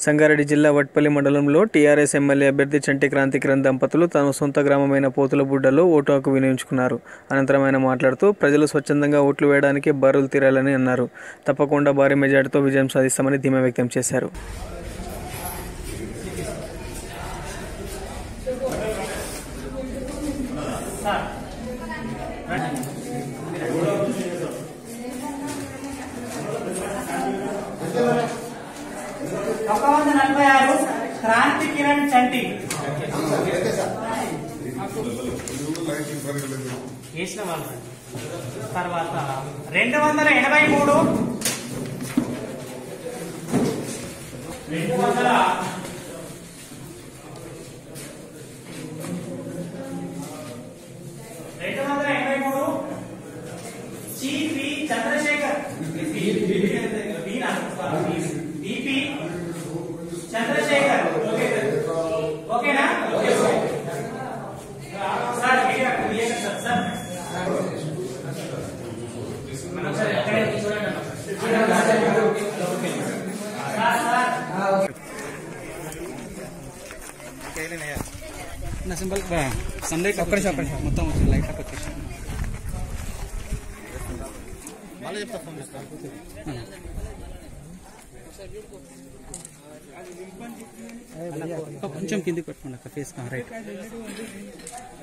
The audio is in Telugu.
సంగారెడ్డి జిల్లా వట్పల్లి మండలంలో టీఆర్ఎస్ ఎమ్మెల్యే అభ్యర్థి చంటి క్రాంతికిరణ్ దంపతులు తమ సొంత గ్రామమైన పోతులబుడ్డలో ఓటు హక్కు వినియోగించుకున్నారు అనంతరం ఆయన మాట్లాడుతూ ప్రజలు స్వచ్ఛందంగా ఓట్లు వేయడానికి బారులు తీరాలని అన్నారు తప్పకుండా భారీ మెజార్టీతో విజయం సాధిస్తామని ధీమా వ్యక్తం చేశారు ఒక వంద నలభై ఆరు క్రాంతి కిరణ్ చంటి వేసిన వాళ్ళు తర్వాత రెండు వందల ఎనభై మూడు రెండు వందల రెండు వందల ఎనభై మూడు సిపి చంద్రశేఖర్ బీనా? బిపి చంద్రశేఖర్ ఓకేనా sir media clear sir sir మనం సార్ ఎక్కడే చూడండి అన్న. సార్ సార్ నా సింబల్ సన్లైట్ ఒక్క నిమిషం ఒక్క నిమిషం మొత్తం వచ్చి లైట్ అప్ వచ్చేసి కొంచెం కిందికి పెట్టుకోండి అక్క ఫేస్ రైట్